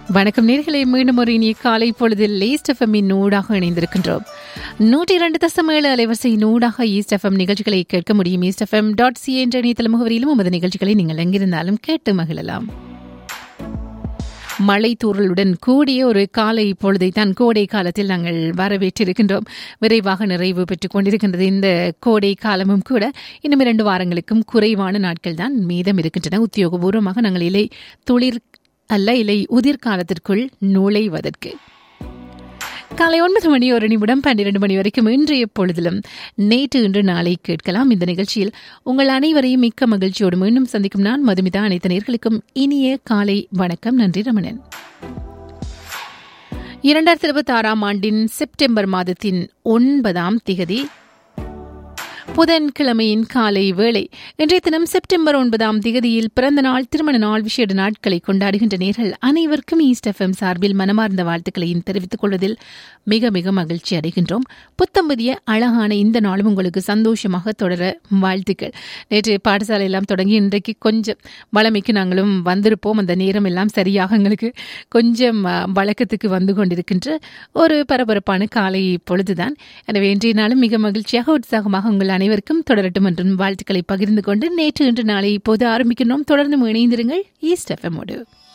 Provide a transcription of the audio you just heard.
வணக்கம் நேர்களை மீண்டும் ஒரு இனிய காலை பொழுதில் ஈஸ்ட் எஃப்எம்மின் நூடாக இணைந்திருக்கின்றோம் நூற்றி இரண்டு தசம் ஏழு அலைவரிசை நூடாக ஈஸ்ட் எஃப்எம் நிகழ்ச்சிகளை கேட்க முடியும் ஈஸ்ட் எஃப்எம் டாட் சி என்ற இணையதள முகவரியிலும் உமது நிகழ்ச்சிகளை நீங்கள் எங்கிருந்தாலும் கேட்டு மகிழலாம் மழை தூறலுடன் கூடிய ஒரு காலை பொழுதை தான் கோடை காலத்தில் நாங்கள் வரவேற்றிருக்கின்றோம் விரைவாக நிறைவு பெற்றுக் கொண்டிருக்கின்றது இந்த கோடை காலமும் கூட இன்னும் இரண்டு வாரங்களுக்கும் குறைவான நாட்கள் தான் மீதம் இருக்கின்றன உத்தியோகபூர்வமாக நாங்கள் இலை துளிர் அல்ல இலை உதிர் காலத்திற்குள் நுழைவதற்கு காலை ஒன்பது மணி ஒரு நிமிடம் பன்னிரண்டு மணி வரைக்கும் இன்றைய பொழுதிலும் நேற்று இன்று நாளை கேட்கலாம் இந்த நிகழ்ச்சியில் உங்கள் அனைவரையும் மிக்க மகிழ்ச்சியோடு மீண்டும் சந்திக்கும் நான் மதுமிதா அனைத்து நேர்களுக்கும் இனிய காலை வணக்கம் நன்றி ரமணன் இரண்டாயிரத்தி இருபத்தி ஆறாம் ஆண்டின் செப்டம்பர் மாதத்தின் ஒன்பதாம் திகதி புதன்கிழமையின் காலை வேளை இன்றைய தினம் செப்டம்பர் ஒன்பதாம் திகதியில் பிறந்த நாள் திருமண நாள் விசேட நாட்களை கொண்டாடுகின்ற நேர்கள் அனைவருக்கும் ஈஸ்ட் எஃப்எம் சார்பில் மனமார்ந்த வாழ்த்துக்களையும் தெரிவித்துக் கொள்வதில் மிக மிக மகிழ்ச்சி அடைகின்றோம் புத்தம்பதிய அழகான இந்த நாளும் உங்களுக்கு சந்தோஷமாக தொடர வாழ்த்துக்கள் நேற்று பாடசாலை எல்லாம் தொடங்கி இன்றைக்கு கொஞ்சம் வளமைக்கு நாங்களும் வந்திருப்போம் அந்த நேரம் எல்லாம் சரியாக எங்களுக்கு கொஞ்சம் வழக்கத்துக்கு வந்து கொண்டிருக்கின்ற ஒரு பரபரப்பான காலை பொழுதுதான் எனவே இன்றைய நாளும் மிக மகிழ்ச்சியாக உற்சாகமாக உங்கள் அனைவருக்கும் தொடரட்டும் என்றும் வாழ்த்துக்களை பகிர்ந்து கொண்டு நேற்று இன்று நாளை இப்போது ஆரம்பிக்கிறோம் தொடர்ந்து இணைந்திருங்கள் ஈஸ்ட் எஃப்எம்மோடு